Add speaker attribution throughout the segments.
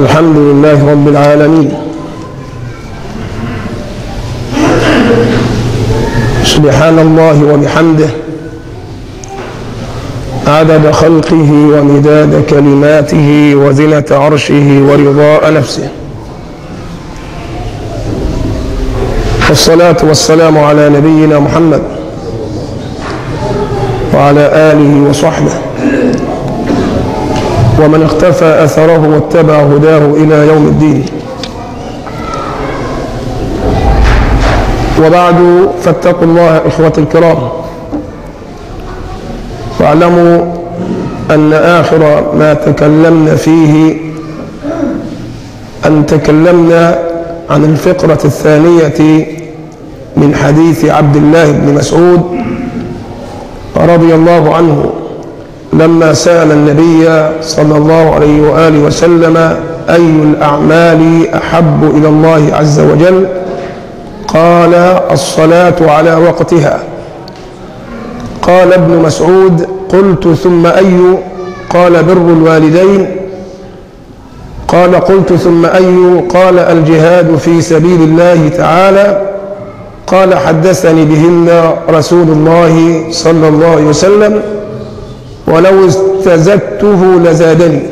Speaker 1: الحمد لله رب العالمين سبحان الله وبحمده عدد خلقه ومداد كلماته وزنة عرشه ورضاء نفسه والصلاة والسلام على نبينا محمد وعلى آله وصحبه ومن اختفى أثره واتبع هداه إلى يوم الدين وبعد فاتقوا الله إخوة الكرام واعلموا أن آخر ما تكلمنا فيه أن تكلمنا عن الفقرة الثانية من حديث عبد الله بن مسعود رضي الله عنه لما سأل النبي صلى الله عليه وآله وسلم أي الأعمال أحب إلى الله عز وجل قال الصلاة على وقتها قال ابن مسعود قلت ثم أي قال بر الوالدين قال قلت ثم أي قال الجهاد في سبيل الله تعالى قال حدثني بهن رسول الله صلى الله عليه وسلم ولو استزدته لزادني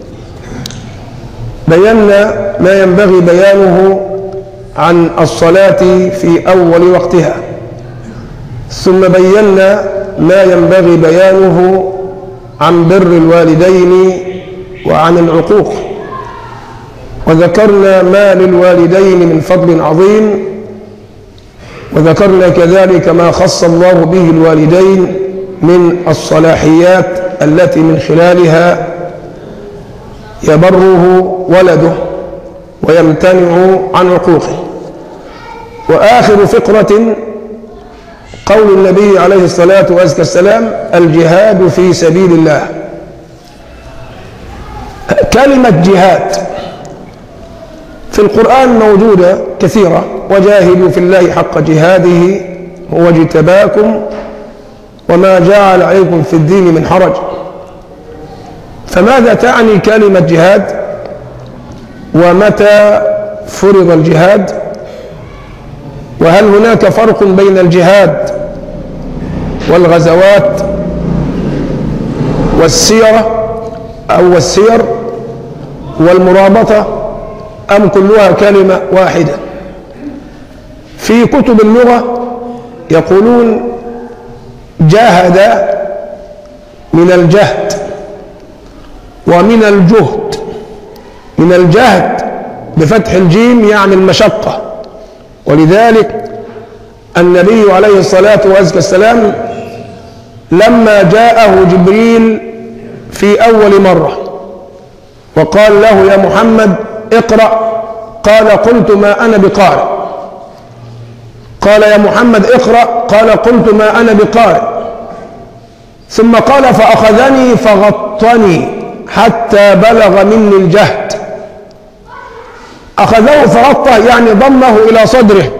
Speaker 1: بينا ما ينبغي بيانه عن الصلاة في أول وقتها ثم بينا ما ينبغي بيانه عن بر الوالدين وعن العقوق وذكرنا ما للوالدين من فضل عظيم وذكرنا كذلك ما خص الله به الوالدين من الصلاحيات التي من خلالها يبره ولده ويمتنع عن عقوقه وآخر فقرة قول النبي عليه الصلاة والسلام الجهاد في سبيل الله كلمة جهاد في القرآن موجودة كثيرة وجاهدوا في الله حق جهاده هو اجتباكم وما جعل عليكم في الدين من حرج فماذا تعني كلمة جهاد ومتى فرض الجهاد وهل هناك فرق بين الجهاد والغزوات والسيرة أو السير والمرابطة أم كلها كلمة واحدة في كتب اللغة يقولون جاهد من الجهد ومن الجهد من الجهد بفتح الجيم يعني المشقة ولذلك النبي عليه الصلاة والسلام لما جاءه جبريل في أول مرة وقال له يا محمد اقرأ قال قلت ما أنا بقارئ قال يا محمد اقرأ قال قلت ما أنا بقارئ ثم قال فأخذني فغطني حتى بلغ مني الجهد أخذه فغطه يعني ضمه إلى صدره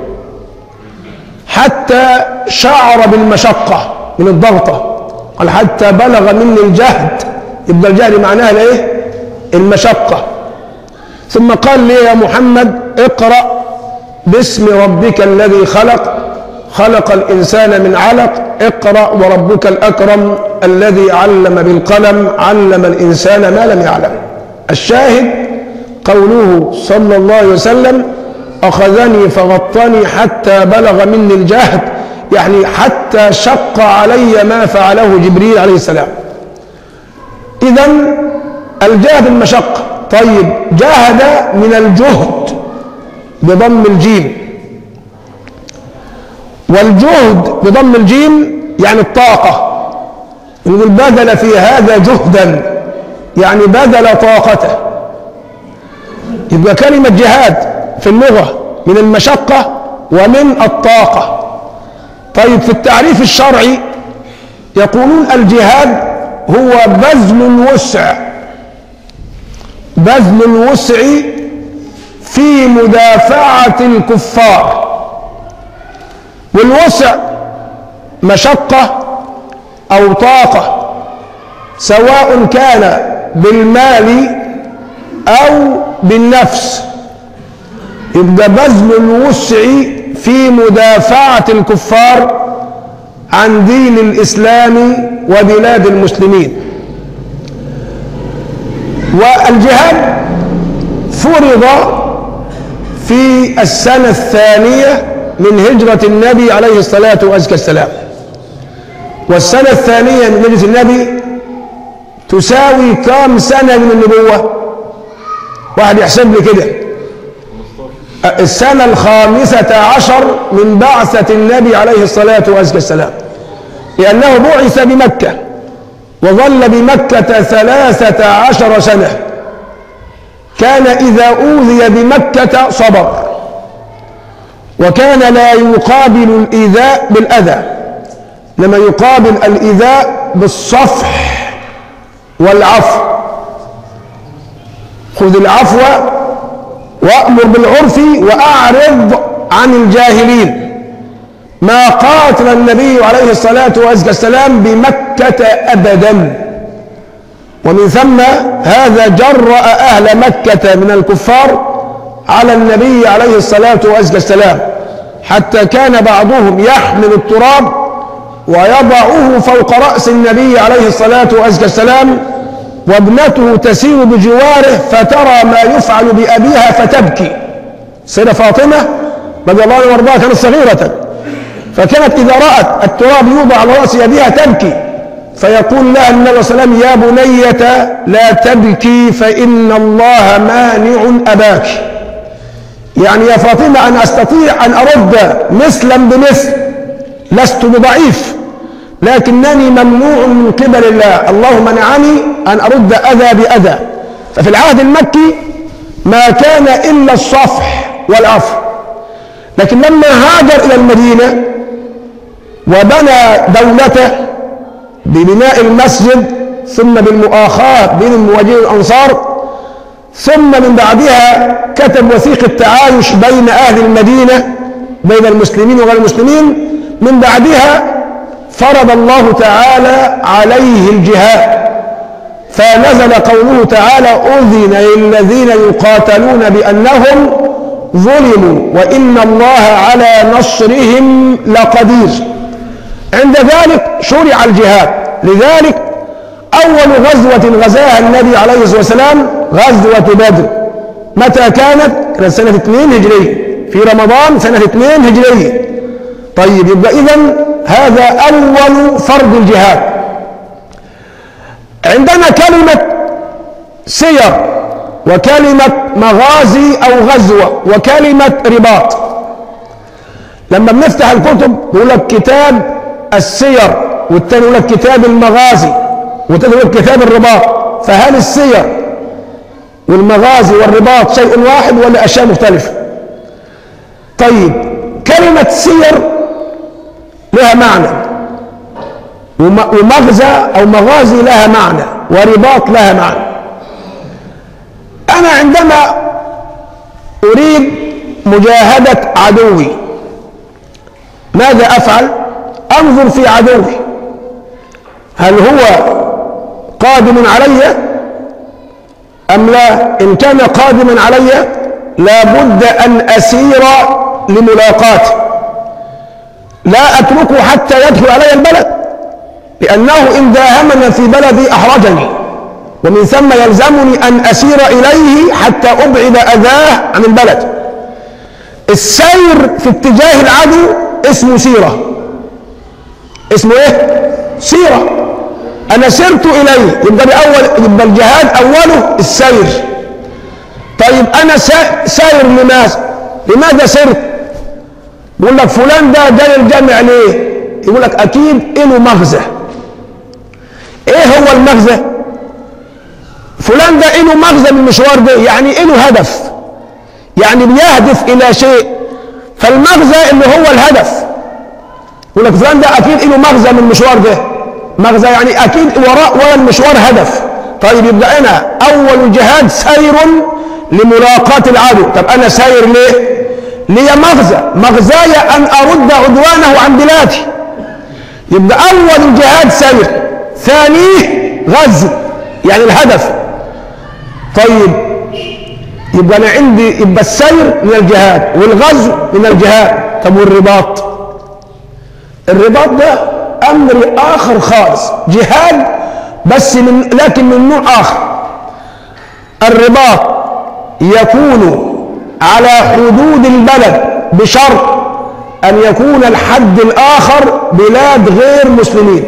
Speaker 1: حتى شعر بالمشقة من الضغطة قال حتى بلغ مني الجهد يبقى الجهد معناها الايه المشقة ثم قال لي يا محمد اقرأ باسم ربك الذي خلق خلق الإنسان من علق اقرأ وربك الأكرم الذي علم بالقلم علم الإنسان ما لم يعلم الشاهد قوله صلى الله عليه وسلم أخذني فغطني حتى بلغ مني الجهد يعني حتى شق علي ما فعله جبريل عليه السلام إذا الجهد المشقة طيب جاهد من الجهد بضم الجيم والجهد بضم الجيم يعني الطاقة نقول بذل في هذا جهدا يعني بذل طاقته يبقى كلمة جهاد في اللغة من المشقة ومن الطاقة طيب في التعريف الشرعي يقولون الجهاد هو بذل الوسع بذل الوسع في مدافعة الكفار والوسع مشقة أو طاقة سواء كان بالمال أو بالنفس يبقى بذل الوسع في مدافعة الكفار عن دين الإسلام وبلاد المسلمين والجهاد فرض في السنة الثانية من هجرة النبي عليه الصلاة والسلام والسنة الثانية من هجرة النبي تساوي كم سنة من النبوة واحد يحسب لي كده السنة الخامسة عشر من بعثة النبي عليه الصلاة والسلام لأنه بعث بمكة وظل بمكة ثلاثة عشر سنة كان إذا أوذي بمكة صبر وكان لا يقابل الإيذاء بالأذى لما يقابل الإيذاء بالصفح والعفو خذ العفو وأمر بالعرف وأعرض عن الجاهلين ما قاتل النبي عليه الصلاة والسلام بمكة أبدا ومن ثم هذا جرأ أهل مكة من الكفار على النبي عليه الصلاة والسلام حتى كان بعضهم يحمل التراب ويضعه فوق رأس النبي عليه الصلاة والسلام وابنته تسير بجواره فترى ما يفعل بأبيها فتبكي سيدة فاطمة رضي الله عنها وارضاها كانت صغيرة فكانت إذا رأت التراب يوضع على رأس أبيها تبكي فيقول لها النبي صلى الله عليه وسلم يا بنية لا تبكي فإن الله مانع أباك يعني يا فاطمة أنا أستطيع أن أرد مثلا بمثل لست بضعيف لكنني ممنوع من قبل الله الله منعني أن أرد أذى بأذى ففي العهد المكي ما كان إلا الصفح والعفو لكن لما هاجر إلى المدينة وبنى دولته ببناء المسجد ثم بالمؤاخاة بين المواجهين والأنصار ثم من بعدها كتب وثيقة تعايش بين أهل المدينة بين المسلمين وغير المسلمين من بعدها فرض الله تعالى عليه الجهاد فنزل قوله تعالى أذن للذين يقاتلون بأنهم ظلموا وإن الله على نصرهم لقدير عند ذلك شرع الجهاد لذلك أول غزوة غزاها النبي عليه الصلاة والسلام غزوة بدر متى كانت؟ كانت سنة 2 هجرية في رمضان سنة 2 هجرية طيب يبقى إذا هذا أول فرض الجهاد عندنا كلمة سير وكلمة مغازي أو غزوة وكلمة رباط لما بنفتح الكتب يقول لك كتاب السير والتاني يقول لك كتاب المغازي والتاني يقول لك كتاب الرباط فهل السير والمغازي والرباط شيء واحد ولا أشياء مختلفة طيب كلمة سير لها معنى ومغزى أو مغازي لها معنى ورباط لها معنى أنا عندما أريد مجاهدة عدوي ماذا أفعل؟ أنظر في عدوي هل هو قادم علي أم لا إن كان قادما علي لابد أن أسير لملاقاته لا أتركه حتى يدخل علي البلد لأنه إن داهمنا في بلدي أحرجني ومن ثم يلزمني أن أسير إليه حتى أبعد أذاه عن البلد السير في اتجاه العدو اسمه سيرة اسمه ايه سيرة أنا سرت إليه يبقى بأول يبقى الجهاد أوله السير طيب أنا ساير لماذا لماذا سرت يقول لك فلان ده جاي الجامع ليه يقول لك أكيد له مغزى ايه هو المغزى فلان ده له مغزى من المشوار ده يعني له هدف يعني بيهدف الى شيء فالمغزى اللي هو الهدف يقول لك فلان ده اكيد له مغزى من المشوار ده مغزى يعني اكيد وراء ولا المشوار هدف طيب يبقى انا اول الجهاد سير لملاقاة العدو طب انا ساير ليه لي مغزى مغزاي ان ارد عدوانه عن بلادي يبقى اول الجهاد سير ثانيه غزو يعني الهدف طيب يبقى انا عندي يبقى السير من الجهاد والغزو من الجهاد طب والرباط الرباط ده امر اخر خالص جهاد بس من لكن من نوع اخر الرباط يكون على حدود البلد بشرط ان يكون الحد الاخر بلاد غير مسلمين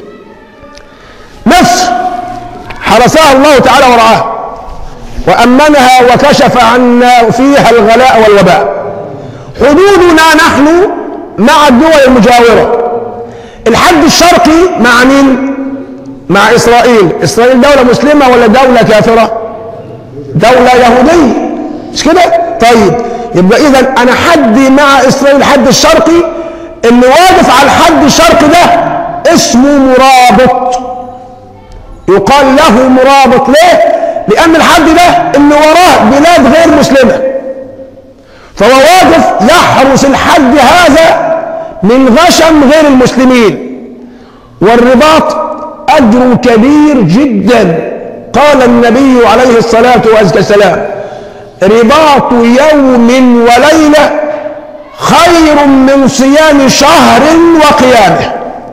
Speaker 1: مصر حرسها الله تعالى ورعاها وامنها وكشف عنا فيها الغلاء والوباء حدودنا نحن مع الدول المجاوره الحد الشرقي مع مين مع اسرائيل اسرائيل دوله مسلمه ولا دوله كافره دوله يهوديه مش كده طيب يبقى اذا انا حدي مع اسرائيل الحد الشرقي اللي واقف على الحد الشرقي ده اسمه مرابط يقال له مرابط ليه لان الحد ده اللي وراه بلاد غير مسلمه فهو واقف يحرس الحد هذا من غشم غير المسلمين والرباط اجر كبير جدا قال النبي عليه الصلاه والسلام رباط يوم وليله خير من صيام شهر وقيامه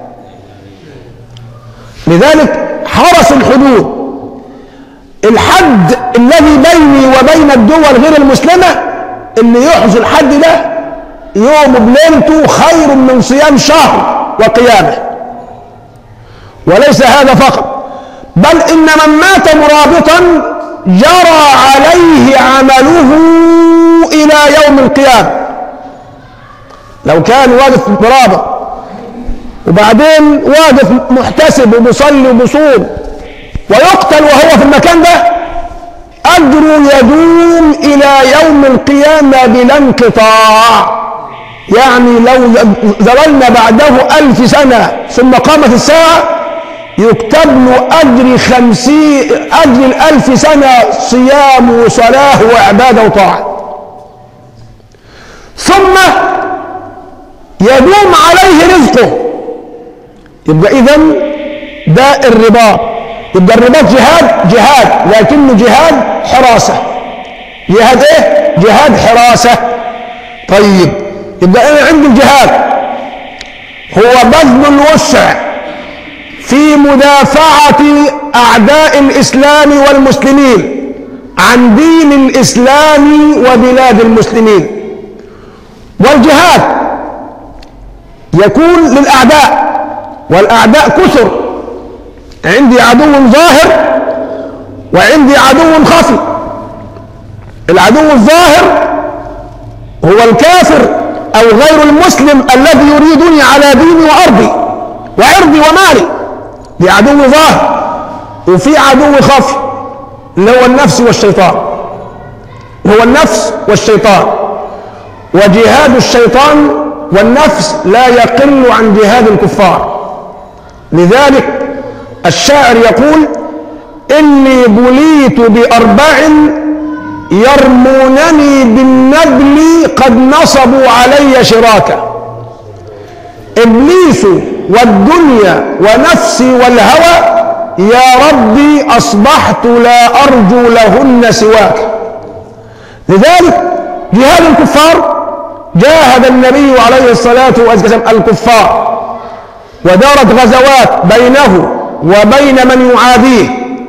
Speaker 1: لذلك حرس الحدود الحد الذي بيني وبين الدول غير المسلمه اللي يحرس الحد ده يوم بليلته خير من صيام شهر وقيامه وليس هذا فقط بل ان من مات مرابطا جرى عليه عمله الى يوم القيامه لو كان واقف مرابط وبعدين واقف محتسب وبيصلي وبيصوم ويقتل وهو في المكان ده اجره يدوم الى يوم القيامه بلا انقطاع يعني لو ظللنا بعده ألف سنة ثم قامت الساعة يكتب له أجر خمسين أجر الألف سنة صيام وصلاة وعبادة وطاعة ثم يدوم عليه رزقه يبقى إذا ده الرباط يبقى الرباط جهاد جهاد لكنه جهاد حراسة جهاد ايه؟ جهاد حراسة طيب يبقى انا عندي الجهاد هو بذل الوسع في مدافعة أعداء الإسلام والمسلمين عن دين الإسلام وبلاد المسلمين والجهاد يكون للأعداء والأعداء كثر عندي عدو ظاهر وعندي عدو خفي العدو الظاهر هو الكافر أو غير المسلم الذي يريدني على ديني وأرضي وعرضي ومالي دي عدو ظاهر وفي عدو خفي اللي هو النفس والشيطان هو النفس والشيطان وجهاد الشيطان والنفس لا يقل عن جهاد الكفار لذلك الشاعر يقول إني بليت بأربع يرمونني بالنبل قد نصبوا علي شراكا ابليس والدنيا ونفسي والهوى يا ربي اصبحت لا ارجو لهن سواك لذلك جهاد الكفار جاهد النبي عليه الصلاه والسلام الكفار ودارت غزوات بينه وبين من يعاديه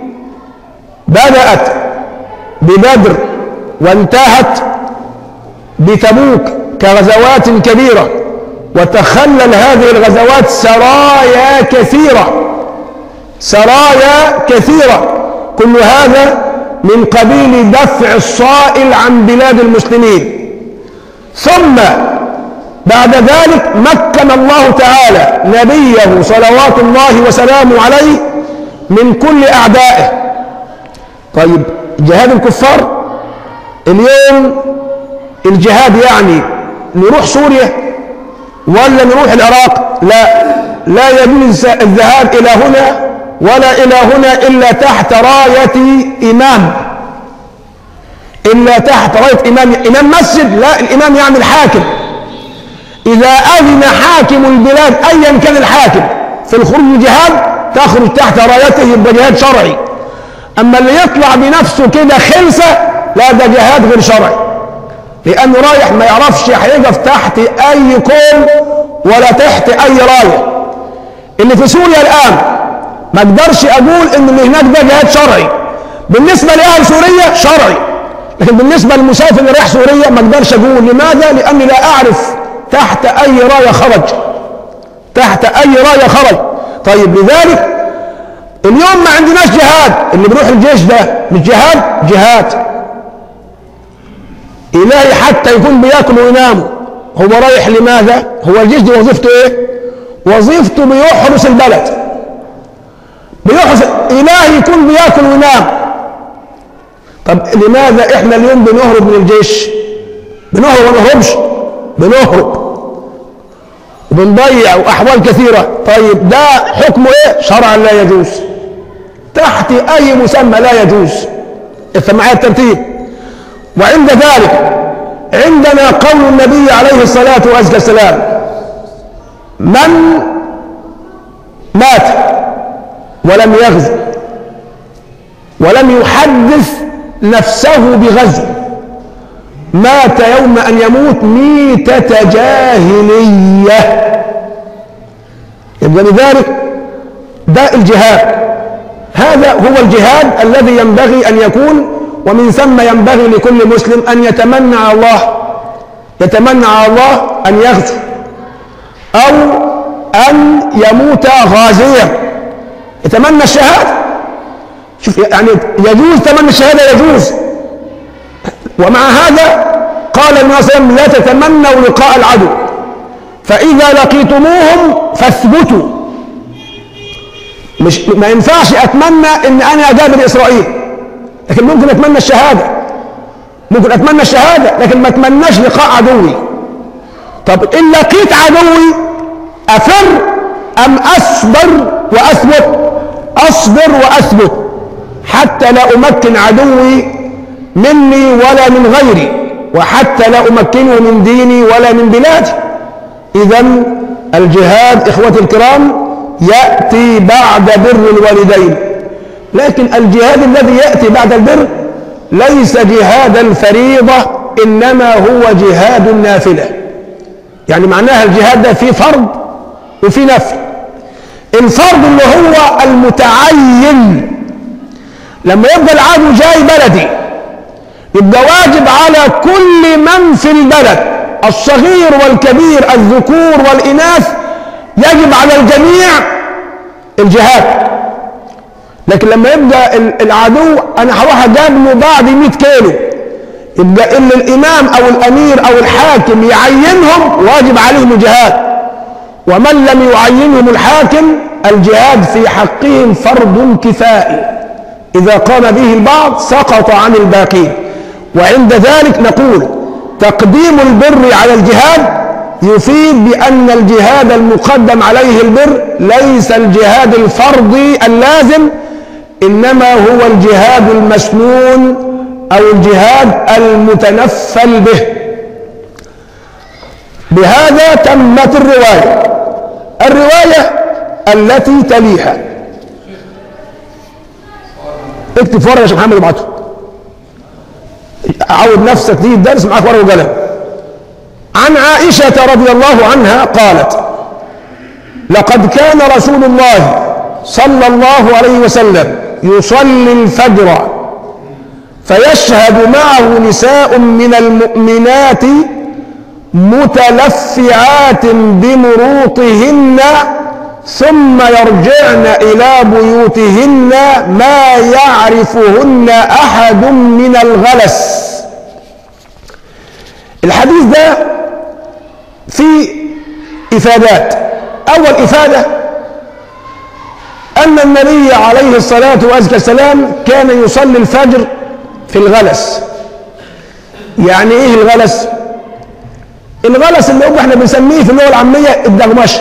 Speaker 1: بدات ببدر وانتهت بتبوك كغزوات كبيرة وتخلل هذه الغزوات سرايا كثيرة سرايا كثيرة كل هذا من قبيل دفع الصائل عن بلاد المسلمين ثم بعد ذلك مكن الله تعالى نبيه صلوات الله وسلامه عليه من كل أعدائه طيب جهاد الكفار اليوم الجهاد يعني نروح سوريا ولا نروح العراق لا لا يجوز الذهاب إلى هنا ولا إلى هنا إلا تحت راية إمام إلا تحت راية إمام إمام مسجد لا الإمام يعني الحاكم إذا أذن حاكم البلاد أيا كان الحاكم في الخروج من الجهاد تخرج تحت رايته يبقى جهاد شرعي أما اللي يطلع بنفسه كده خلسة لا ده جهاد غير شرعي لانه رايح ما يعرفش هيقف تحت اي كون ولا تحت اي رايه اللي في سوريا الان ما اقدرش اقول ان اللي هناك ده جهاد شرعي بالنسبه لاهل سوريا شرعي لكن بالنسبه للمسافر اللي رايح سوريا ما اقدرش اقول لماذا لاني لا اعرف تحت اي رايه خرج تحت اي رايه خرج طيب لذلك اليوم ما عندناش جهاد اللي بيروح الجيش ده مش جهاد جهاد إلهي حتى يكون بياكل وينام هو رايح لماذا هو الجيش دي وظيفته ايه وظيفته بيحرس البلد بيحرس إلهي يكون بياكل وينام طب لماذا احنا اليوم بنهرب من الجيش بنهرب وما نهربش بنهرب وبنضيع واحوال كثيره طيب ده حكمه ايه شرعا لا يجوز تحت اي مسمى لا يجوز افهم معايا الترتيب وعند ذلك عندنا قول النبي عليه الصلاه والسلام من مات ولم يغزو ولم يحدث نفسه بغزو مات يوم أن يموت ميتة جاهلية يبقى لذلك ده الجهاد هذا هو الجهاد الذي ينبغي أن يكون ومن ثم ينبغي لكل مسلم أن يتمنى على الله يتمنى على الله أن يغزو أو أن يموت غازيا يتمنى الشهادة شوف يعني يجوز تمنى الشهادة يجوز ومع هذا قال النبي صلى الله عليه وسلم لا تتمنوا لقاء العدو فإذا لقيتموهم فاثبتوا مش ما ينفعش أتمنى إن أنا أقابل إسرائيل لكن ممكن أتمنى الشهادة ممكن أتمنى الشهادة لكن ما أتمناش لقاء عدوي طب إن لقيت عدوي أفر أم أصبر وأثبت أصبر وأثبت حتى لا أمكن عدوي مني ولا من غيري وحتى لا أمكنه من ديني ولا من بلادي إذا الجهاد إخوتي الكرام يأتي بعد بر الوالدين لكن الجهاد الذي يأتي بعد البر ليس جهاد الفريضة إنما هو جهاد النافلة يعني معناها الجهاد ده في فرض وفي نفل الفرض اللي هو المتعين لما يبقى العدو جاي بلدي يبقى واجب على كل من في البلد الصغير والكبير الذكور والإناث يجب على الجميع الجهاد لكن لما يبقى العدو أنا هروح أجابله بعد 100 كيلو يبقى اللي الإمام أو الأمير أو الحاكم يعينهم واجب عليهم الجهاد ومن لم يعينهم الحاكم الجهاد في حقهم فرض كفائي إذا قام به البعض سقط عن الباقين وعند ذلك نقول تقديم البر على الجهاد يفيد بأن الجهاد المقدم عليه البر ليس الجهاد الفرضي اللازم إنما هو الجهاد المسنون أو الجهاد المتنفل به بهذا تمت الرواية الرواية التي تليها اكتب في ورقة يا شيخ محمد ابعته عود نفسك تيجي الدرس معاك ورقة وقلم عن عائشة رضي الله عنها قالت لقد كان رسول الله صلى الله عليه وسلم يصلي الفجر فيشهد معه نساء من المؤمنات متلفعات بمروطهن ثم يرجعن إلى بيوتهن ما يعرفهن أحد من الغلس الحديث ده فيه إفادات أول إفادة أن النبي عليه الصلاة والسلام كان يصلي الفجر في الغلس يعني إيه الغلس؟ الغلس اللي هو احنا بنسميه في اللغة العامية الدغمشة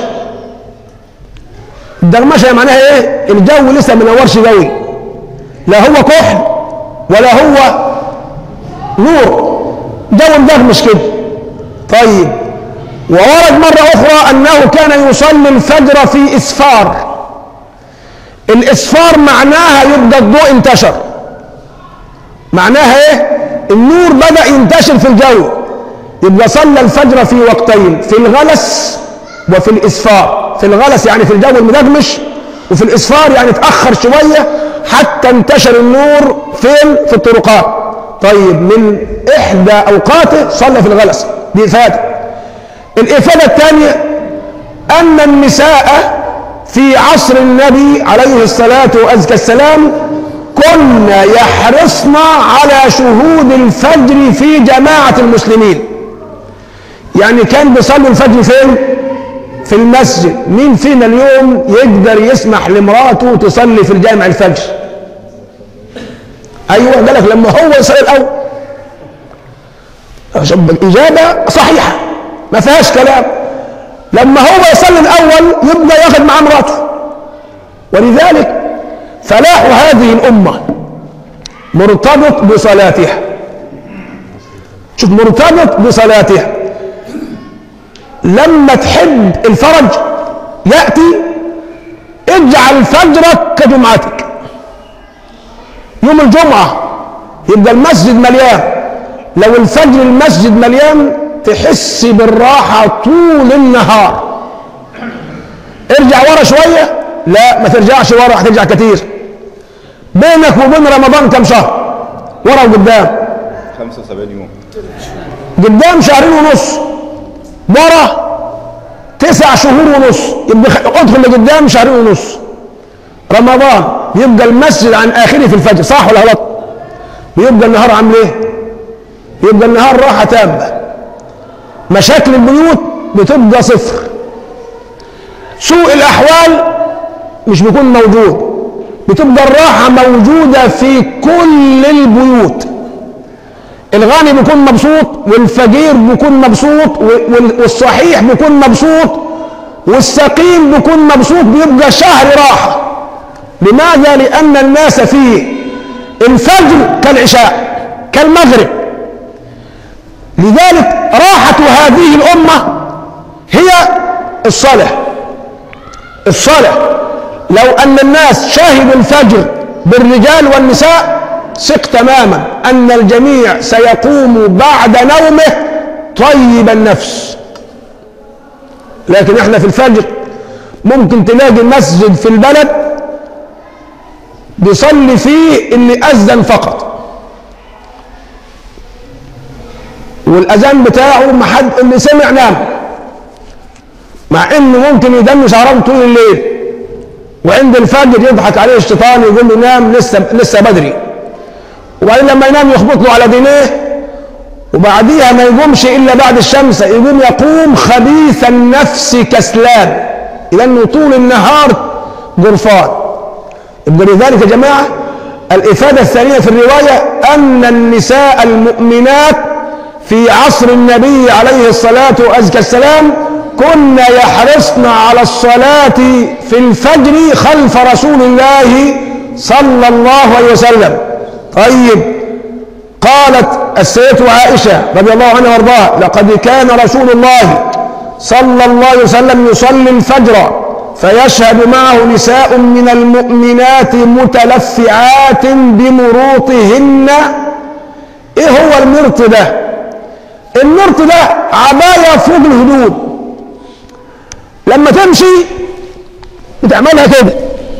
Speaker 1: الدغمشة معناها ايه؟ الجو لسه ما نورش قوي لا هو كحل ولا هو نور جو مدغمش كده طيب وورد مرة أخرى أنه كان يصلي الفجر في إسفار الإسفار معناها يبقى الضوء انتشر معناها إيه؟ النور بدأ ينتشر في الجو يبقى صلى الفجر في وقتين في الغلس وفي الإسفار في الغلس يعني في الجو المدغمش وفي الإسفار يعني تأخر شوية حتى انتشر النور فين في الطرقات طيب من إحدى أوقاته صلى في الغلس دي إفادة الإفادة الثانية أن النساء في عصر النبي عليه الصلاة وأزكى السلام كن يحرصن على شهود الفجر في جماعة المسلمين يعني كان بيصلوا الفجر فين في المسجد مين فينا اليوم يقدر يسمح لمراته تصلي في الجامع الفجر ايوه قال لك لما هو يصلي الاول شوف الاجابه صحيحه ما فيهاش كلام لما هو يصلي الاول يبقى ياخذ مع مراته ولذلك فلاح هذه الامه مرتبط بصلاتها شوف مرتبط بصلاتها لما تحب الفرج يأتي اجعل فجرك كجمعتك يوم الجمعة يبقى المسجد مليان لو الفجر المسجد مليان تحس بالراحة طول النهار ارجع ورا شوية لا ما ترجعش ورا هترجع كتير بينك وبين رمضان كم شهر ورا وقدام
Speaker 2: 75 يوم
Speaker 1: قدام شهرين ونص ورا تسع شهور ونص يبقى خ- ادخل لقدام شهرين ونص رمضان يبقى المسجد عن اخره في الفجر صح ولا غلط؟ بيبقى النهار عامل ايه؟ يبقى النهار راحه تامه مشاكل البيوت بتبقى صفر سوء الاحوال مش بيكون موجود بتبقى الراحه موجوده في كل البيوت الغني بيكون مبسوط والفقير بيكون مبسوط وال- والصحيح بيكون مبسوط والسقيم بيكون مبسوط بيبقى شهر راحة لماذا؟ لأن الناس فيه الفجر كالعشاء كالمغرب لذلك راحة هذه الأمة هي الصلاة الصلاة لو أن الناس شاهدوا الفجر بالرجال والنساء ثق تماما أن الجميع سيقوم بعد نومه طيب النفس لكن احنا في الفجر ممكن تلاقي مسجد في البلد بيصلي فيه اللي أذن فقط والأذان بتاعه ما حد اللي سمع نام مع انه ممكن يدم شعران طول الليل وعند الفجر يضحك عليه الشيطان يقول له نام لسه لسه بدري وبعدين لما ينام يخبط له على دينيه وبعديها ما يقومش الا بعد الشمس يقوم يقوم خبيث النفس كسلان لانه طول النهار جرفان يبقى لذلك يا جماعه الافاده الثانيه في الروايه ان النساء المؤمنات في عصر النبي عليه الصلاه وازكى السلام كن يحرصن على الصلاه في الفجر خلف رسول الله صلى الله عليه وسلم طيب قالت السيدة عائشة رضي الله عنها وارضاها لقد كان رسول الله صلى الله عليه وسلم يصلي الفجر فيشهد معه نساء من المؤمنات متلفعات بمروطهن ايه هو المرط ده المرط ده عباية فوق الهدود لما تمشي بتعملها كده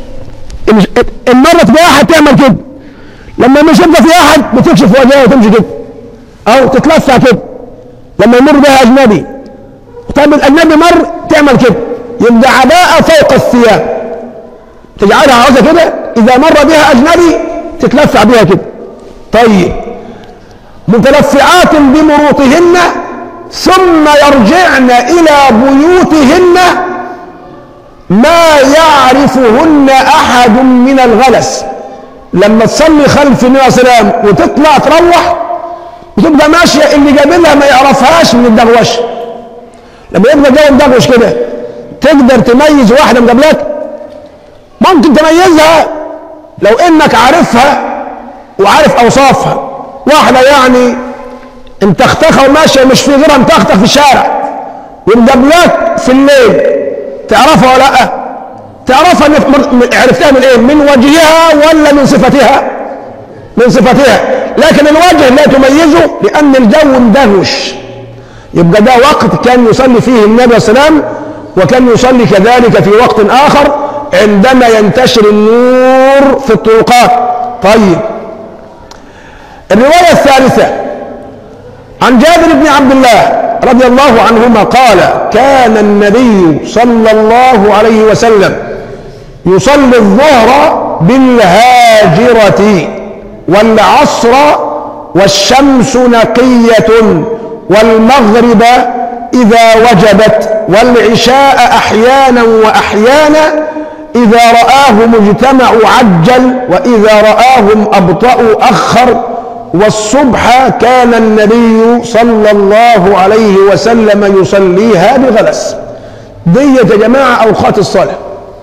Speaker 1: المرة تبقى واحد تعمل كده لما مش يبقى في احد بتكشف وجهها وتمشي كده او تتلفع كده لما يمر بها اجنبي طيب الاجنبي مر تعمل كده يبقى عباءة فوق الثياب تجعلها عاوزة كده اذا مر بها اجنبي تتلفع بها كده طيب متلفعات بمروطهن ثم يرجعن الى بيوتهن ما يعرفهن احد من الغلس لما تصلي خلف النبي عليه السلام وتطلع تروح وتبقى ماشيه اللي جابلها ما يعرفهاش من الدغوش لما يبقى جو مدغوش كده تقدر تميز واحده مقابلك ممكن تميزها لو انك عارفها وعارف اوصافها واحده يعني متختخه وماشيه مش في غيرها متختخ في الشارع ومقابلك في الليل تعرفها ولا لا؟ تعرفها إن- عرفتها من ايه من وجهها ولا من صفتها من صفتها لكن الوجه لا تميزه لأن الجو اندهش يبقى ده وقت كان يصلي فيه النبي صلى الله عليه وسلم وكان يصلي كذلك في وقت آخر عندما ينتشر النور في الطرقات طيب الرواية الثالثة عن جابر بن عبد الله رضي الله عنهما قال كان النبي صلى الله عليه وسلم يصلي الظهر بالهاجرة والعصر والشمس نقية والمغرب إذا وجبت والعشاء أحيانا وأحيانا إذا رآهم اجتمعوا عجل وإذا رآهم أبطأوا أخر والصبح كان النبي صلى الله عليه وسلم يصليها بغلس دي يا جماعة أوقات الصلاة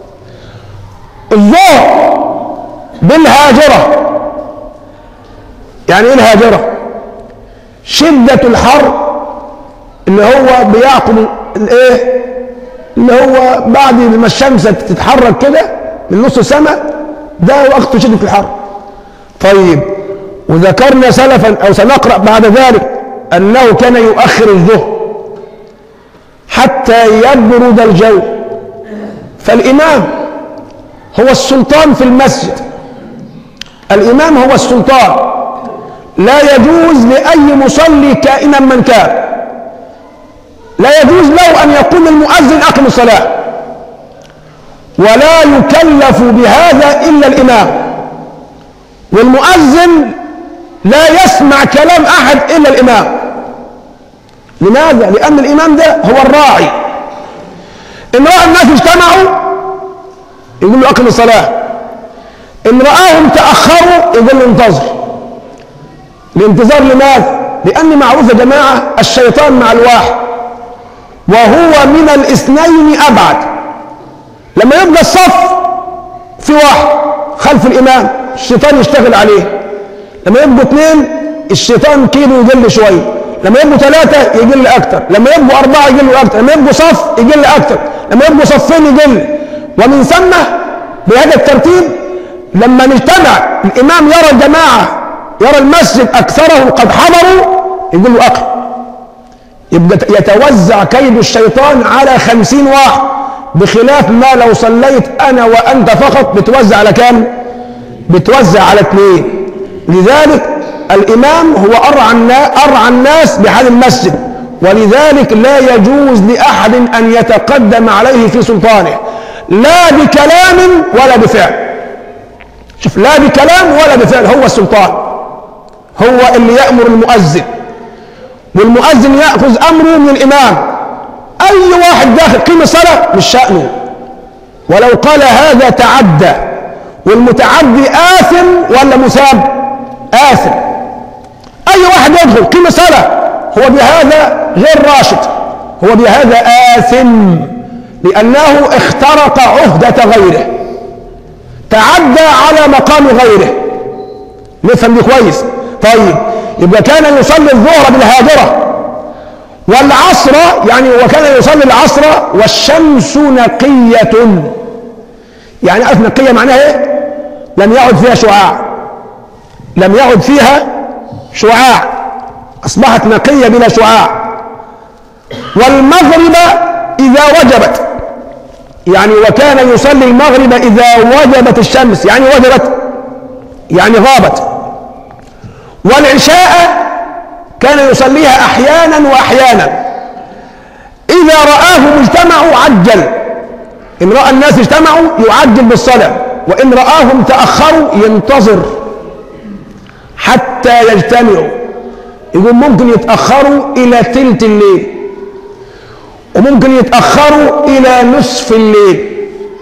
Speaker 1: الظهر بالهاجرة يعني ايه الهاجرة شدة الحر اللي هو بيعقل الايه اللي هو بعد ما الشمس تتحرك كده من نص السماء ده وقت شدة الحر طيب وذكرنا سلفا او سنقرأ بعد ذلك انه كان يؤخر الظهر حتى يبرد الجو فالامام هو السلطان في المسجد الامام هو السلطان لا يجوز لاي مصلي كائنا من كان لا يجوز له ان يقول المؤذن اقم الصلاه ولا يكلف بهذا الا الامام والمؤذن لا يسمع كلام احد الا الامام لماذا لان الامام ده هو الراعي ان راى الناس اجتمعوا يقول له اقم الصلاه ان راهم تاخروا يقول له انتظر الانتظار لماذا لان معروف يا جماعه الشيطان مع الواحد وهو من الاثنين ابعد لما يبقى الصف في واحد خلف الامام الشيطان يشتغل عليه لما يبقوا اثنين الشيطان كيلو يقل شويه لما يبقوا ثلاثة يقل أكثر لما يبقوا أربعة يقلوا أكثر لما يبقوا صف يقل أكثر لما يبقوا صفين يقل ومن ثم بهذا الترتيب لما نجتمع الإمام يرى الجماعة يرى المسجد أكثره قد حضروا يقول له أقل يبقى يتوزع كيد الشيطان على خمسين واحد بخلاف ما لو صليت أنا وأنت فقط بتوزع على كام بتوزع على اثنين لذلك الإمام هو أرعى أرعى الناس بحال المسجد ولذلك لا يجوز لأحد أن يتقدم عليه في سلطانه لا بكلام ولا بفعل شوف لا بكلام ولا بفعل هو السلطان هو اللي يأمر المؤذن والمؤذن يأخذ أمره من الإمام أي واحد داخل قيم الصلاة مش شأنه ولو قال هذا تعدى والمتعدي آثم ولا مثاب آثم أي واحد يدخل قيم صلاة هو بهذا غير راشد هو بهذا آثم لأنه اخترق عهدة غيره تعدى على مقام غيره نفهم دي كويس طيب يبقى كان يصلي الظهر بالهاجرة والعصر يعني وكان يصلي العصر والشمس نقية يعني عارف نقية معناها ايه؟ لم يعد فيها شعاع لم يعد فيها شعاع أصبحت نقية بلا شعاع والمغرب إذا وجبت يعني وكان يصلي المغرب إذا وجبت الشمس يعني وجبت يعني غابت والعشاء كان يصليها أحيانا وأحيانا إذا رآهم اجتمعوا عجل إن رأى الناس اجتمعوا يعجل بالصلاة وإن رآهم تأخروا ينتظر حتى يجتمعوا يقول ممكن يتأخروا إلى تلت الليل وممكن يتأخروا إلى نصف الليل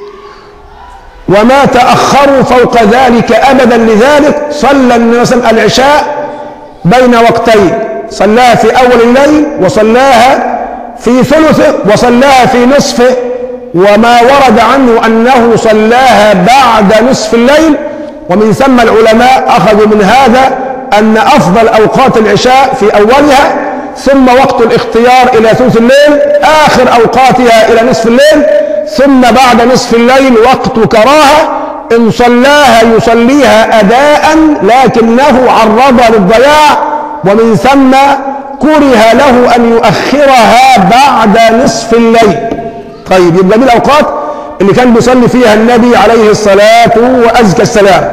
Speaker 1: وما تأخروا فوق ذلك أبدا لذلك صلى النبي صلى الله عليه وسلم العشاء بين وقتين صلاها في أول الليل وصلاها في ثلثه وصلاها في نصفه وما ورد عنه أنه صلاها بعد نصف الليل ومن ثم العلماء أخذوا من هذا أن أفضل أوقات العشاء في أولها ثم وقت الاختيار إلى ثلث الليل آخر أوقاتها إلى نصف الليل ثم بعد نصف الليل وقت كراهة إن صلاها يصليها أداء لكنه عرضها للضياع ومن ثم كره له أن يؤخرها بعد نصف الليل طيب يبقى دي الأوقات اللي كان بيصلي فيها النبي عليه الصلاة وأزكى السلام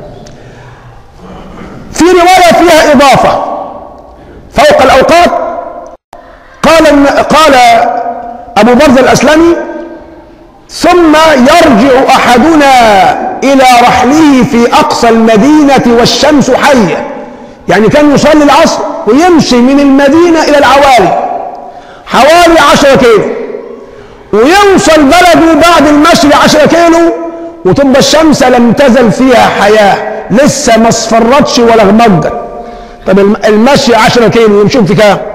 Speaker 1: في رواية فيها إضافة فوق الأوقات قال قال أبو برزة الأسلمي ثم يرجع أحدنا إلى رحله في أقصى المدينة والشمس حية يعني كان يصلي العصر ويمشي من المدينة إلى العوالي حوالي عشرة كيلو ويوصل بلده بعد المشي عشرة كيلو وتبقى الشمس لم تزل فيها حياة لسه ما اصفرتش ولا غمجت طب المشي عشرة كيلو يمشون في كام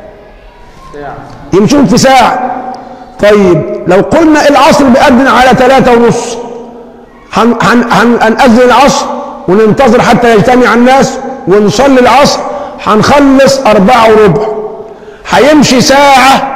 Speaker 1: يمشون في ساعة طيب لو قلنا العصر بيأذن على ثلاثة ونص هن هن هن هنأذن العصر وننتظر حتى يجتمع الناس ونصلي العصر هنخلص أربعة وربع هيمشي ساعة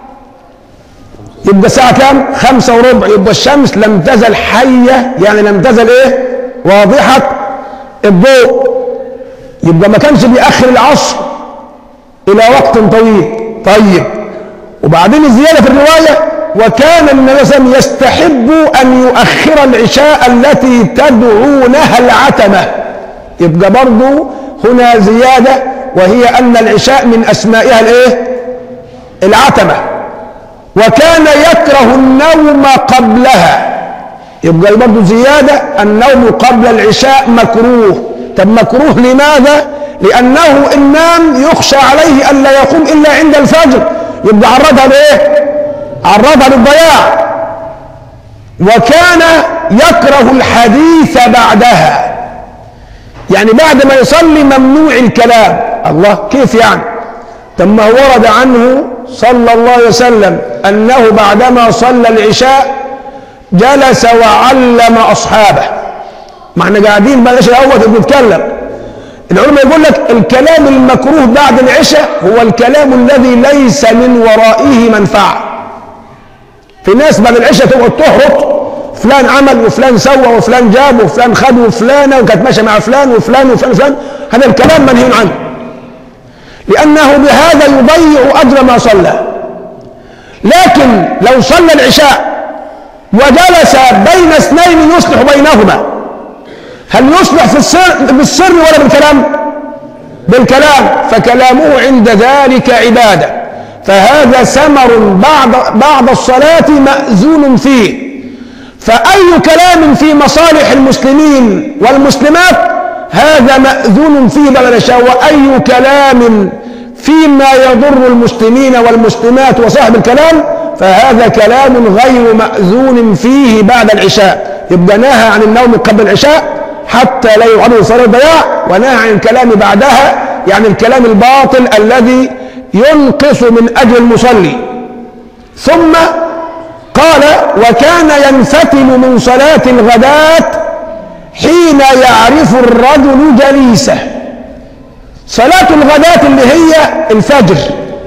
Speaker 1: يبقى ساعة كام؟ خمسة وربع يبقى الشمس لم تزل حية يعني لم تزل ايه؟ واضحة الضوء يبقى ما كانش بيأخر العصر إلى وقت طويل طيب وبعدين الزيادة في الرواية وكان النبي صلى الله عليه وسلم يستحب أن يؤخر العشاء التي تدعونها العتمة يبقى برضو هنا زيادة وهي أن العشاء من أسمائها الإيه؟ العتمة وكان يكره النوم قبلها يبقى برضو زيادة النوم قبل العشاء مكروه طب مكروه لماذا؟ لأنه إن نام يخشى عليه ألا يقوم إلا عند الفجر يبقى عرضها لإيه؟ عرضها للضياع وكان يكره الحديث بعدها يعني بعد ما يصلي ممنوع الكلام الله كيف يعني طب ما ورد عنه صلى الله عليه وسلم أنه بعدما صلى العشاء جلس وعلم أصحابه ما احنا قاعدين بلاش الأول بنتكلم العلماء يقول لك الكلام المكروه بعد العشاء هو الكلام الذي ليس من ورائه منفعة في ناس بعد العشاء تقعد تهرط فلان عمل وفلان سوى وفلان جاب وفلان خد وفلانة وكانت ماشية مع فلان وفلان وفلان وفلان هذا الكلام منهي عنه لأنه بهذا يضيع أجر ما صلى لكن لو صلى العشاء وجلس بين اثنين يصلح بينهما هل يصلح في السر بالسر ولا بالكلام بالكلام فكلامه عند ذلك عبادة فهذا ثمر بعد بعد الصلاة مأذون فيه فأي كلام في مصالح المسلمين والمسلمات هذا مأذون فيه بعد العشاء وأي كلام فيما يضر المسلمين والمسلمات وصاحب الكلام فهذا كلام غير مأذون فيه بعد العشاء يبقى نهى عن النوم قبل العشاء حتى لا يعرض صلاة الضياع ونهى عن الكلام بعدها يعني الكلام الباطل الذي ينقص من أجل المصلي ثم قال وكان ينفتل من صلاة الغداة حين يعرف الرجل جليسه صلاة الغداة اللي هي الفجر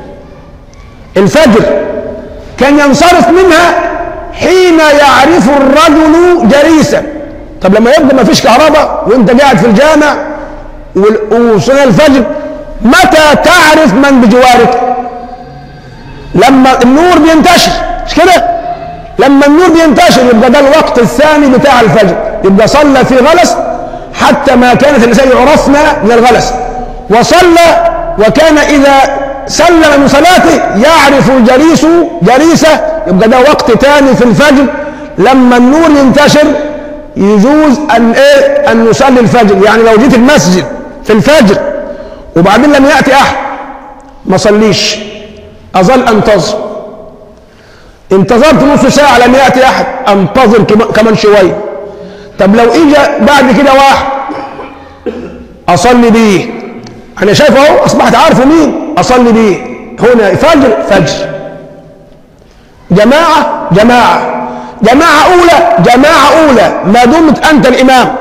Speaker 1: الفجر كان ينصرف منها حين يعرف الرجل جليسه طب لما يبقى ما فيش كهرباء وانت قاعد في الجامع وصلاه الفجر متى تعرف من بجوارك لما النور بينتشر مش كده لما النور بينتشر يبقى ده الوقت الثاني بتاع الفجر يبقى صلى في غلس حتى ما كانت النساء يعرفن من الغلس وصلى وكان إذا سلم من صلاته يعرف الجليس جليسه يبقى ده وقت تاني في الفجر لما النور ينتشر يجوز أن إيه أن نصلي الفجر يعني لو جيت المسجد في الفجر وبعدين لم يأتي أحد ما صليش أظل أنتظر انتظرت نص ساعة لم يأتي أحد أنتظر كمان شوية طب لو إجا بعد كده واحد أصلي بيه أنا شايف أهو أصبحت عارفه مين أصلي بيه هنا فجر فجر جماعة جماعة جماعة أولى جماعة أولى ما دمت أنت الإمام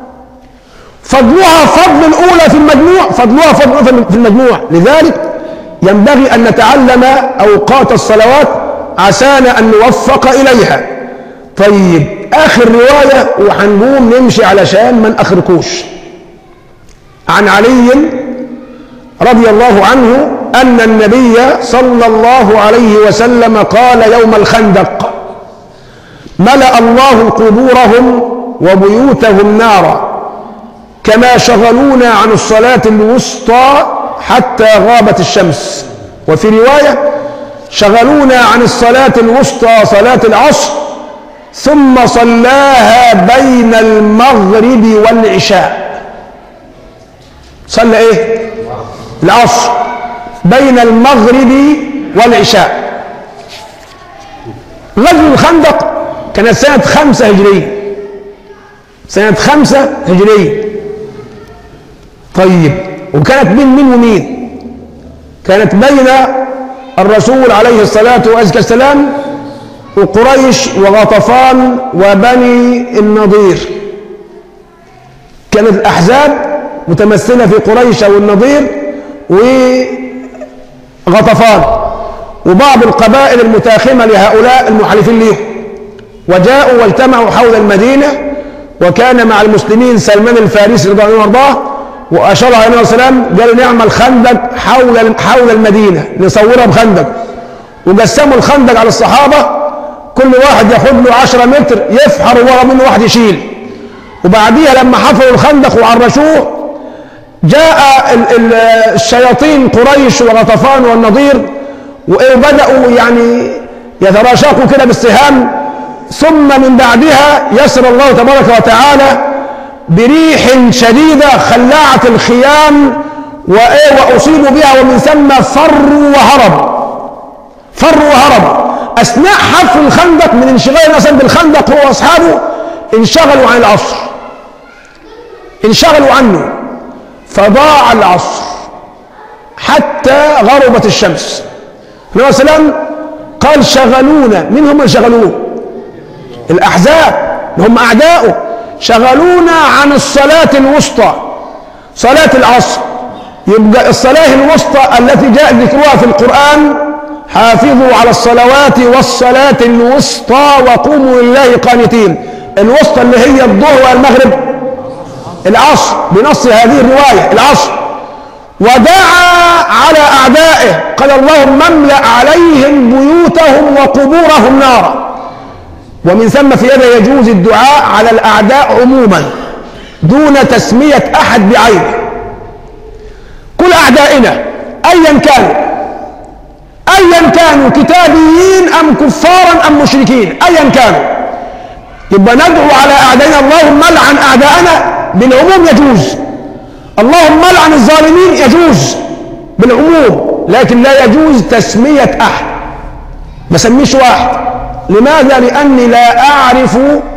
Speaker 1: فضلها فضل الأولى في المجموع فضلها فضل في المجموع لذلك ينبغي أن نتعلم أوقات الصلوات عسانا أن نوفق إليها طيب اخر روايه وهنقوم نمشي علشان ما ناخركوش عن علي رضي الله عنه ان النبي صلى الله عليه وسلم قال يوم الخندق ملا الله قبورهم وبيوتهم نارا كما شغلونا عن الصلاه الوسطى حتى غابت الشمس وفي روايه شغلونا عن الصلاه الوسطى صلاه العصر ثم صلاها بين المغرب والعشاء صلى ايه العصر بين المغرب والعشاء غزو الخندق كانت سنة خمسة هجرية سنة خمسة هجرية طيب وكانت بين مين ومين كانت بين الرسول عليه الصلاة والسلام وقريش وغطفان وبني النضير كانت الأحزاب متمثلة في قريش أو النضير وغطفان وبعض القبائل المتاخمة لهؤلاء المحالفين لهم وجاءوا واجتمعوا حول المدينة وكان مع المسلمين سلمان الفارسي رضي الله عنه وارضاه وأشار عليه السلام قالوا نعمل خندق حول حول المدينة نصورها بخندق وقسموا الخندق على الصحابة كل واحد ياخد له 10 متر يفحر ورا منه واحد يشيل وبعديها لما حفروا الخندق وعرشوه جاء ال- ال- الشياطين قريش وغطفان والنضير وبدأوا يعني يتراشقوا كده بالسهام ثم من بعدها يسر الله تبارك وتعالى بريح شديدة خلعت الخيام وإيه وأصيبوا بها ومن ثم فروا وهربوا فروا وهربوا أثناء حفر الخندق من انشغال الناس بالخندق هو وأصحابه انشغلوا عن العصر انشغلوا عنه فضاع العصر حتى غربت الشمس النبي صلى الله عليه وسلم قال شغلونا من هم اللي شغلوه الأحزاب اللي هم أعداؤه شغلونا عن الصلاة الوسطى صلاة العصر يبقى الصلاة الوسطى التي جاء ذكرها في القرآن حافظوا على الصلوات والصلاة الوسطى وقوموا لله قانتين الوسطى اللي هي الظهر والمغرب العصر بنص هذه الرواية العصر ودعا على أعدائه قال اللهم املأ عليهم بيوتهم وقبورهم نارا ومن ثم في هذا يجوز الدعاء على الأعداء عموما دون تسمية أحد بعينه كل أعدائنا أيا كانوا أيا كانوا كتابيين أم كفارا أم مشركين أيا كانوا يبقى ندعو على أعدائنا اللهم لعن أعداءنا بالعموم يجوز اللهم لعن الظالمين يجوز بالعموم لكن لا يجوز تسمية أحد ما سميش واحد لماذا لأني لا أعرف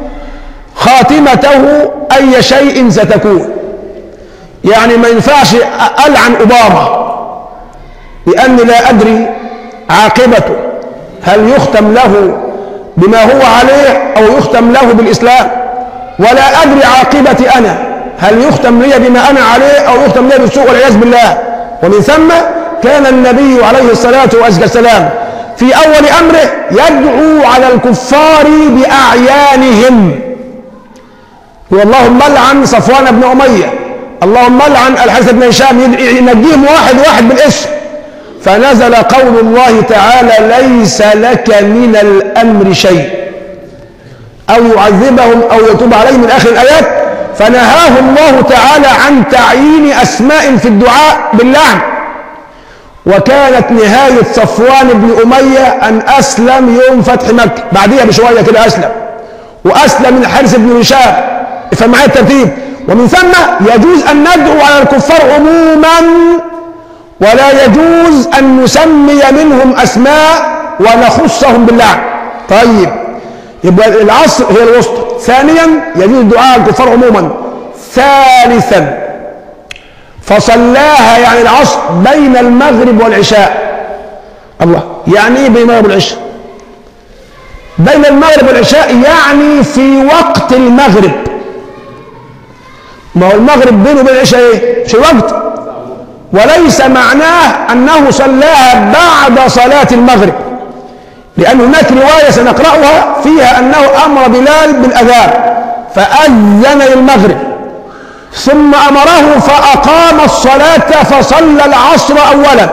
Speaker 1: خاتمته أي شيء ستكون يعني ما ينفعش ألعن أوباما لأني لا أدري عاقبته هل يختم له بما هو عليه أو يختم له بالإسلام ولا أدري عاقبتي أنا هل يختم لي بما أنا عليه أو يختم لي بالسوء والعياذ بالله ومن ثم كان النبي عليه الصلاة والسلام في أول أمره يدعو على الكفار بأعيانهم اللهم لعن صفوان بن أمية اللهم لعن الحارث بن هشام ينجيهم واحد واحد بالاسم فنزل قول الله تعالى ليس لك من الأمر شيء أو يعذبهم أو يتوب عليهم من آخر الآيات فنهاه الله تعالى عن تعيين أسماء في الدعاء باللعن وكانت نهاية صفوان بن أمية أن أسلم يوم فتح مكة بعديها بشوية كده أسلم وأسلم الحارث بن هشام افهم معايا الترتيب ومن ثم يجوز أن ندعو على الكفار عموما ولا يجوز أن نسمي منهم أسماء ونخصهم باللعن طيب يبقى العصر هي الوسطى ثانيا يجوز الدعاء على الكفار عموما ثالثا فصلاها يعني العصر بين المغرب والعشاء الله يعني ايه بين المغرب والعشاء بين المغرب والعشاء يعني في وقت المغرب ما هو المغرب بينه وبين العشاء ايه في وقت وليس معناه انه صلاها بعد صلاة المغرب لأن هناك رواية سنقرأها فيها أنه أمر بلال بالأذان فأذن للمغرب ثم أمره فأقام الصلاة فصلى العصر أولا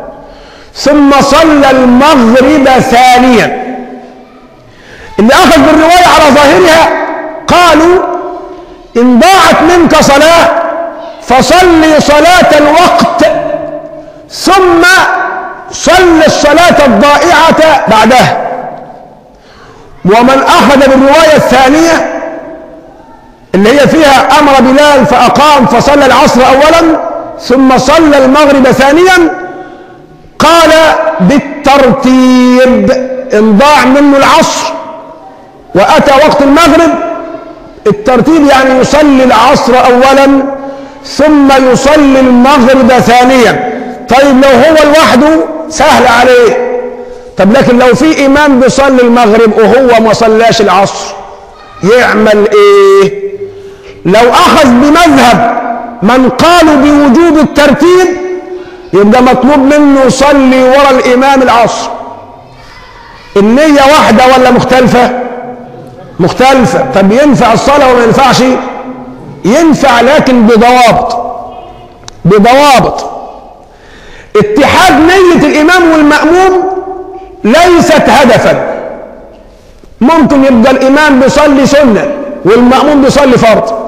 Speaker 1: ثم صلى المغرب ثانيا اللي أخذ بالرواية على ظاهرها قالوا إن ضاعت منك صلاة فصلي صلاة الوقت ثم صل الصلاة الضائعة بعدها ومن أخذ بالرواية الثانية اللي هي فيها أمر بلال فأقام فصلى العصر أولا ثم صلى المغرب ثانيا قال بالترتيب إن ضاع منه العصر وأتى وقت المغرب الترتيب يعني يصلي العصر أولا ثم يصلي المغرب ثانيا طيب لو هو لوحده سهل عليه طب لكن لو في إمام بيصلي المغرب وهو ما صلاش العصر يعمل إيه لو أخذ بمذهب من قالوا بوجوب الترتيب يبقى مطلوب منه يصلي ورا الإمام العصر النية واحدة ولا مختلفة مختلفة طب ينفع الصلاة ولا ما ينفعش ينفع لكن بضوابط بضوابط اتحاد نية الإمام والمأموم ليست هدفا ممكن يبقى الإمام بيصلي سنة والمأموم بيصلي فرض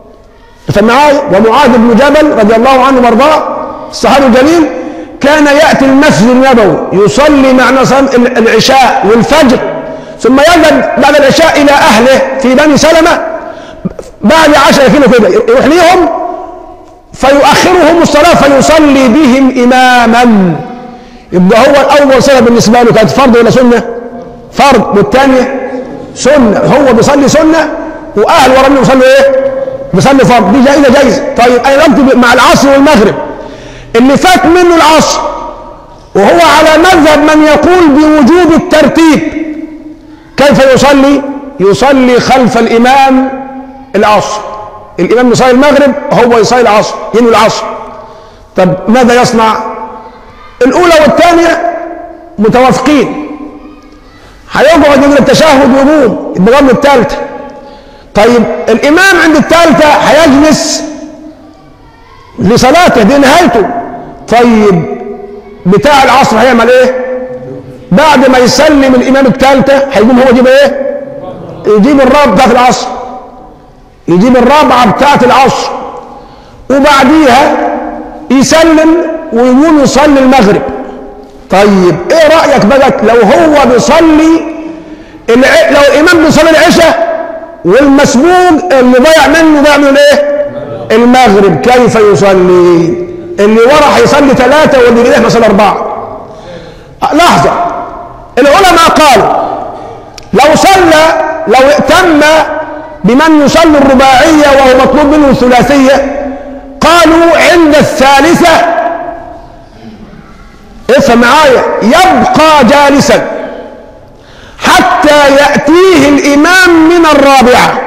Speaker 1: معايا ومعاذ بن جبل رضي الله عنه وارضاه الصحابي الجليل كان يأتي المسجد النبوي يصلي معنا العشاء والفجر ثم يذهب بعد العشاء إلى أهله في بني سلمة بعد عشرة كيلو كده يروح ليهم فيؤخرهم الصلاة فيصلي بهم إماما يبقى هو الأول صلاة بالنسبة له كانت فرض ولا سنة؟ فرض والثانية سنة هو بيصلي سنة وأهل ورا منه يصلوا إيه؟ بيصلي فرض دي جائزة جائزة طيب أنا دلوقتي مع العصر والمغرب اللي فات منه العصر وهو على مذهب من يقول بوجوب الترتيب كيف يصلي؟ يصلي خلف الإمام العصر الإمام يصلي المغرب هو يصلي العصر ينوي العصر طب ماذا يصنع؟ الأولى والثانية متوافقين هيقعد يقول التشهد ويقوم يبقى قبل الثالثة طيب الإمام عند الثالثة هيجلس لصلاته دي نهايته طيب بتاع العصر هيعمل ايه؟ بعد ما يسلم الإمام الثالثة هيقوم هو يجيب ايه؟ يجيب الرابعة بتاعت العصر يجيب الرابعة بتاعت العصر وبعديها يسلم ويقوم يصلي المغرب طيب ايه رأيك بقى لو هو بيصلي الع... لو الإمام بيصلي العشاء والمسبوق اللي ضيع منه بيعمل ايه؟ المغرب كيف يصلي؟ اللي ورا هيصلي ثلاثة واللي بيده مثلا أربعة لحظة العلماء قالوا لو صلى لو ائتم بمن يصلي الرباعية وهو مطلوب منه الثلاثية قالوا عند الثالثة افهم معايا يبقى جالسا حتى يأتيه الإمام من الرابعة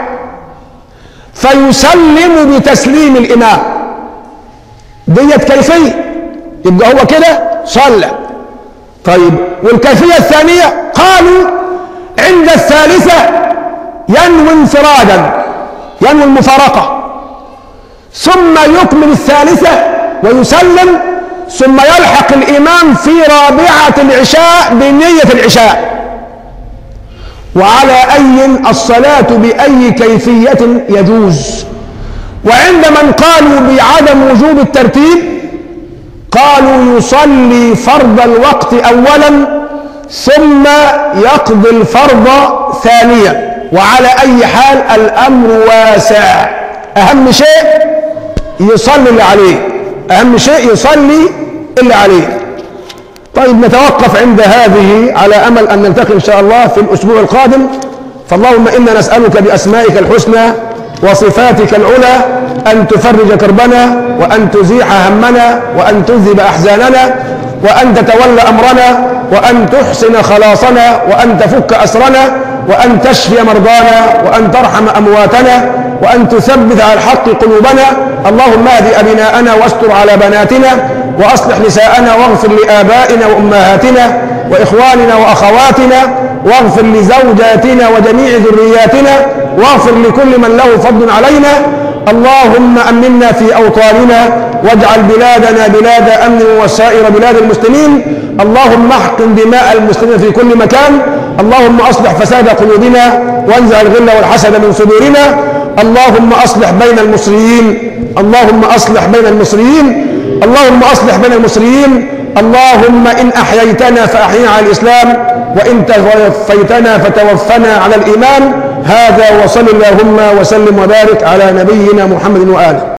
Speaker 1: فيسلم بتسليم الإمام ديت كيفية يبقى هو كده صلى طيب والكيفية الثانية قالوا عند الثالثة ينوي انفرادا ينوي المفارقة ثم يكمل الثالثة ويسلم ثم يلحق الإمام في رابعة العشاء بنية العشاء وعلى أي الصلاة بأي كيفية يجوز وعند من قالوا بعدم وجوب الترتيب قالوا يصلي فرض الوقت أولا ثم يقضي الفرض ثانيا وعلى أي حال الأمر واسع أهم شيء يصلي اللي عليه أهم شيء يصلي اللي عليه طيب نتوقف عند هذه على أمل أن نلتقي إن شاء الله في الأسبوع القادم فاللهم إنا نسألك بأسمائك الحسنى وصفاتك العلى أن تفرج كربنا وأن تزيح همنا وأن تذهب أحزاننا وأن تتولى أمرنا وأن تحسن خلاصنا وأن تفك أسرنا وأن تشفي مرضانا وأن ترحم أمواتنا وأن تثبت على الحق قلوبنا اللهم اهد أبناءنا واستر على بناتنا وأصلح نساءنا واغفر لآبائنا وأمهاتنا وإخواننا وأخواتنا واغفر لزوجاتنا وجميع ذرياتنا واغفر لكل من له فضل علينا اللهم أمنا في أوطاننا واجعل بلادنا بلاد أمن وسائر بلاد المسلمين اللهم احقن دماء المسلمين في كل مكان اللهم أصلح فساد قلوبنا وانزع الغل والحسد من صدورنا اللهم أصلح بين المصريين اللهم أصلح بين المصريين اللهم أصلح بين المصريين اللهم إن أحييتنا فأحينا على الإسلام وإن توفيتنا فتوفنا على الإيمان هذا وصل اللهم وسلم وبارك على نبينا محمد وآله